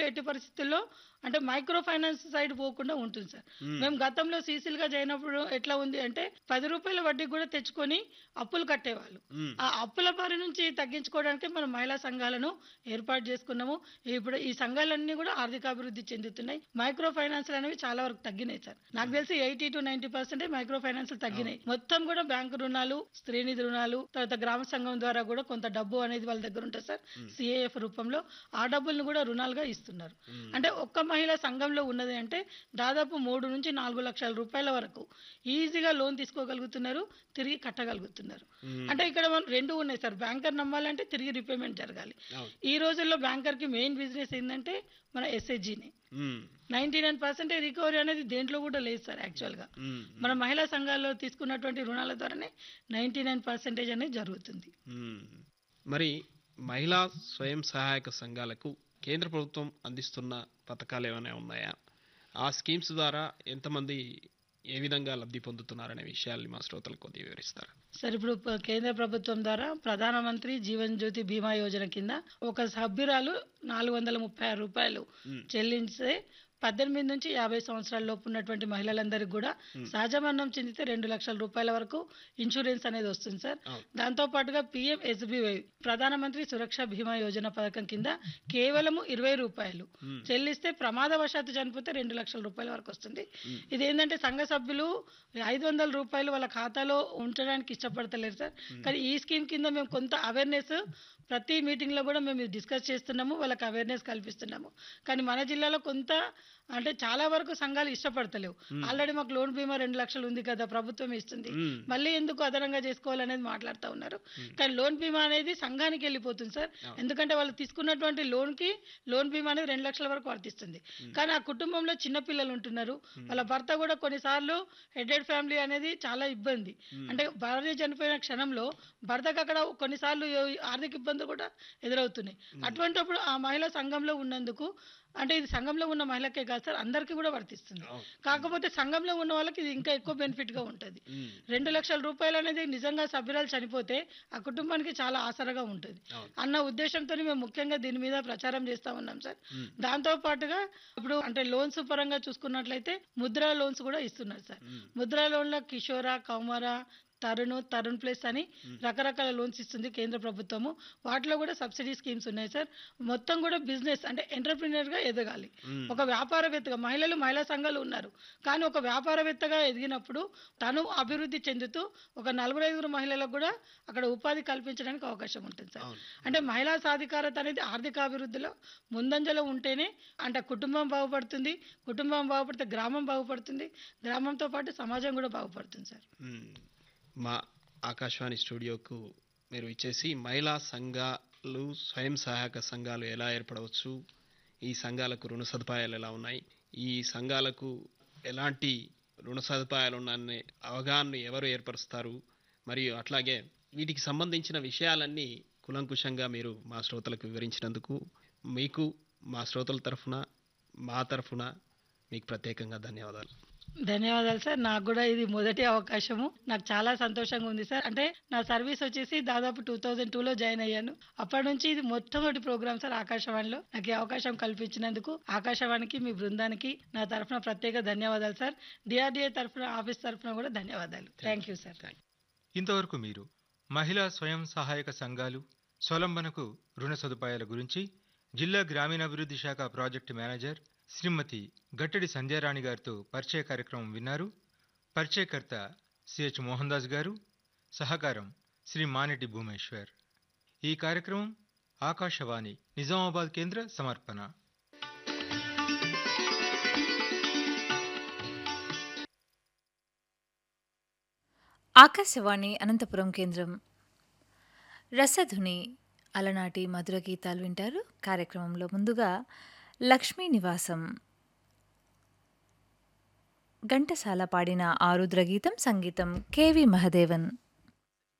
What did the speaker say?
ఎట్టి పరిస్థితుల్లో అంటే మైక్రో ఫైనాన్స్ సైడ్ పోకుండా ఉంటుంది సార్ మ్మ్. మేము గతంలో సీసీలుగా చేయనప్పుడు ఎట్లా ఉంది అంటే పది రూపాయల వడ్డీ కూడా తెచ్చుకొని అప్పులు కట్టేవాళ్ళు మ్మ్. ఆ అప్పుల బారి నుంచి తగ్గించుకోవడానికి మనం మహిళా సంఘాలను ఏర్పాటు చేసుకున్నాము ఇప్పుడు ఈ సంఘాలన్నీ కూడా ఆర్థికాభివృద్ధి చెందుతున్నాయి మైక్రో ఫైనాన్స్ అనేవి చాలా వరకు తగ్గినాయి సార్ నాకు తెలిసి eighty to ninety percent micro finance తగ్గినాయి మొత్తం కూడా బ్యాంకు రుణాలు స్త్రీనిధి రుణాలు తర్వాత గ్రామ సంఘం ద్వారా కూడా కొంత డబ్బు అనేది వాళ్ళ దగ్గర ఉంటుంది సార్ సిఏఎఫ్ రూపంలో ఆ డబ్బులను కూడా రుణాలుగా ఇస్తున్నారు మ్మ్. అంటే ఒక్క మహిళ సంఘంలో ఉన్నది అంటే దాదాపు మూడు నుంచి నాలుగు లక్షల రూపాయల వరకు ఈజీగా లోన్ తీసుకోగలుగుతున్నారు తిరిగి కట్టగలుగుతున్నారు మ్మ్. అంటే ఇక్కడ మనం రెండు ఉన్నాయి సార్ బ్యాంకర్ నమ్మాలంటే తిరిగి రీపేమెంట్ జరగాలి అవును. ఈ రోజుల్లో బ్యాంకర్ కి మెయిన్ బిజినెస్ ఏంటంటే మన ఎస్హెచ్జిని మ్మ్. నైన్టీ నైన్ పర్సెంట్ రికవరీ అనేది దేంట్లో కూడా లేదు సార్ యాక్చువల్గా మ్మ్. మన మహిళా సంఘాల్లో తీసుకున్నటువంటి రుణాల ద్వారానే నైన్టీ నైన్ పర్సెంటేజ్ అనేది జరుగుతుంది మ్మ్. మరి మహిళా స్వయం సహాయక సంఘాలకు కేంద్ర ప్రభుత్వం అందిస్తున్న పథకాలు ఏమైనా ఉన్నాయా ఆ స్కీమ్స్ ద్వారా ఎంతమంది ఏ విధంగా లబ్ధి పొందుతున్నారనే విషయాల్ని మా శ్రోతలకు కొద్దిగా వివరిస్తారు సార్ ఇప్పుడు ప- కేంద్ర ప్రభుత్వం ద్వారా ప్రధానమంత్రి జీవన్ జ్యోతి బీమా యోజన కింద ఒక సభ్యురాలు నాలుగు వందల ముప్పై ఆరు రూపాయలు మ్మ్. చెల్లించే పద్దెనిమిది నుంచి యాభై సంవత్సరాల లోపు ఉన్నటువంటి మహిళలందరికీ కూడా సహజ మరణం చెందితే రెండు లక్షల రూపాయల వరకు ఇన్సూరెన్స్ అనేది వస్తుంది సార్ అవును. దాంతో పాటుగా పిఎం ఎస్బీవై ప్రధానమంత్రి సురక్ష బీమా యోజన పథకం కింద కేవలము ఇరవై రూపాయలు మ్మ్. చెల్లిస్తే ప్రమాదవశాత్తు చనిపోతే రెండు లక్షల రూపాయల వరకు వస్తుంది ఇది ఏంటంటే సంఘ సభ్యులు ఐదు వందల రూపాయలు వాళ్ళ ఖాతాలో ఉంచడానికి ఇష్టపడతలేరు సార్ కానీ ఈ స్కీమ్ కింద మేము కొంత అవేర్నెస్ ప్రతి మీటింగ్ లో కూడా మేము డిస్కస్ చేస్తున్నాము వాళ్ళకి అవేర్నెస్ కల్పిస్తున్నాము కానీ మన జిల్లాలో కొంత అంటే చాలా వరకు సంఘాలు ఇష్టపడతలేవు ఆల్రెడీ మాకు లోన్ బీమా రెండు లక్షలు ఉంది కదా ప్రభుత్వం ఇస్తుంది మ్మ్. మళ్ళీ ఎందుకు అదనంగా చేసుకోవాలనేది మాట్లాడుతూ ఉన్నారు కానీ లోన్ బీమా అనేది సంఘానికి వెళ్ళిపోతుంది సార్ ఎందుకంటే వాళ్ళు తీసుకున్నటువంటి లోన్ కి లోన్ బీమా అనేది రెండు లక్షల వరకు వర్తిస్తుంది కానీ ఆ కుటుంబంలో చిన్న పిల్లలు ఉంటున్నారు వాళ్ళ భర్త కూడా కొన్నిసార్లు హెడెడ్ ఫ్యామిలీ అనేది చాలా ఇబ్బంది అంటే భార్య చనిపోయిన క్షణంలో భర్తకు అక్కడ కొన్నిసార్లు ఏ- ఆర్థిక ఇబ్బందులు కూడా ఎదురవుతున్నాయి అటువంటిప్పుడు ఆ మహిళ సంఘంలో ఉన్నందుకు అంటే ఇది సంఘంలో ఉన్న మహిళకే కాదు సార్ అందరికీ కూడా వర్తిస్తుంది అవును. కాకపోతే సంఘంలో ఉన్న వాళ్ళకి ఇది ఇంకా ఎక్కువ బెనిఫిట్ గా ఉంటుంది మ్మ్. రెండు లక్షల రూపాయలు అనేది నిజంగా సభ్యురాలు చనిపోతే ఆ కుటుంబానికి చాలా ఆసరగా ఉంటుంది అవును. అన్న ఉద్దేశంతో మేము ముఖ్యంగా దీని మీద ప్రచారం చేస్తా ఉన్నాం సార్ మ్మ్. దాంతో పాటుగా ఇప్పుడు అంటే లోన్స్ పరంగా చూసుకున్నట్లయితే ముద్రా లోన్స్ కూడా ఇస్తున్నారు సార్ మ్మ్. ముద్రా లోన్ల కిషోర కౌమార తరుణ్ తరుణ్ ప్లస్ అని రకరకాల లోన్స్ ఇస్తుంది కేంద్ర ప్రభుత్వము వాటిలో కూడా సబ్సిడీ స్కీమ్స్ ఉన్నాయి సార్ మొత్తం కూడా బిజినెస్ అంటే ఎంటర్ప్రినర్ గా ఎదగాలి మ్మ్. ఒక వ్యాపారవేత్తగా మహిళలు మహిళా సంఘాలు ఉన్నారు కానీ ఒక వ్యాపారవేత్తగా ఎదిగినప్పుడు తను అభివృద్ధి చెందుతూ ఒక నలుగురు ఐదుగురు మహిళలకు కూడా అక్కడ ఉపాధి కల్పించడానికి అవకాశం ఉంటుంది సార్ అవును. అంటే మహిళా సాధికారత అనేది ఆర్థిక అభివృద్ధిలో ముందంజలో ఉంటేనే అంటే కుటుంబం బాగుపడుతుంది కుటుంబం బాగుపడితే గ్రామం బాగుపడుతుంది గ్రామంతో పాటు సమాజం కూడా బాగుపడుతుంది సార్ మ్మ్. మా ఆకాశవాణి స్టూడియోకు మీరు ఇచ్చేసి మహిళా సంఘాలు స్వయం సహాయక సంఘాలు ఎలా ఏర్పడవచ్చు ఈ సంఘాలకు రుణ సదుపాయాలు ఎలా ఉన్నాయి ఈ సంఘాలకు ఎలాంటి రుణ సదుపాయాలు ఉన్నాయనే అవగాహనను ఎవరు ఏర్పరుస్తారు మరియు అట్లాగే వీటికి సంబంధించిన విషయాలన్నీ కులంకుశంగా మీరు మా శ్రోతలకు వివరించినందుకు మీకు మా శ్రోతల తరఫున మా తరఫున మీకు ప్రత్యేకంగా ధన్యవాదాలు ధన్యవాదాలు సార్ నాకు కూడా ఇది మొదటి అవకాశము నాకు చాలా సంతోషంగా ఉంది సార్ అంటే నా సర్వీస్ వచ్చేసి దాదాపు టూ థౌజండ్ టూలో జాయిన్ అయ్యాను అప్పటి నుంచి ఇది మొట్టమొదటి ప్రోగ్రామ్ సార్ ఆకాశవాణిలో నాకు ఈ అవకాశం కల్పించినందుకు ఆకాశవాణికి మీ బృందానికి నా తరఫున ప్రత్యేక ధన్యవాదాలు సార్ డిఆర్డిఏ తరఫున ఆఫీస్ తరఫున కూడా ధన్యవాదాలు థ్యాంక్ యూ సార్ ఇంతవరకు మీరు మహిళా స్వయం సహాయక సంఘాలు స్వలంబనకు రుణ సదుపాయాల గురించి జిల్లా గ్రామీణాభివృద్ధి శాఖ ప్రాజెక్టు మేనేజర్ శ్రీమతి గట్టడి సంధ్యారాణి గారితో పరిచయ కార్యక్రమం విన్నారు పరిచయకర్త సిహెచ్ మోహన్ దాస్ గారు సహకారం శ్రీ మానెటి భూమేశ్వర్ ఈ కార్యక్రమం ఆకాశవాణి నిజామాబాద్ కేంద్ర సమర్పణ ఆకాశవాణి అనంతపురం కేంద్రం రసధుని అలనాటి మధుర గీతాలు వింటారు కార్యక్రమంలో ముందుగా లక్ష్మీ నివాసం ఘంటసాల పాడిన ఆరుద్ర గీతం సంగీతం కెవి మహదేవన్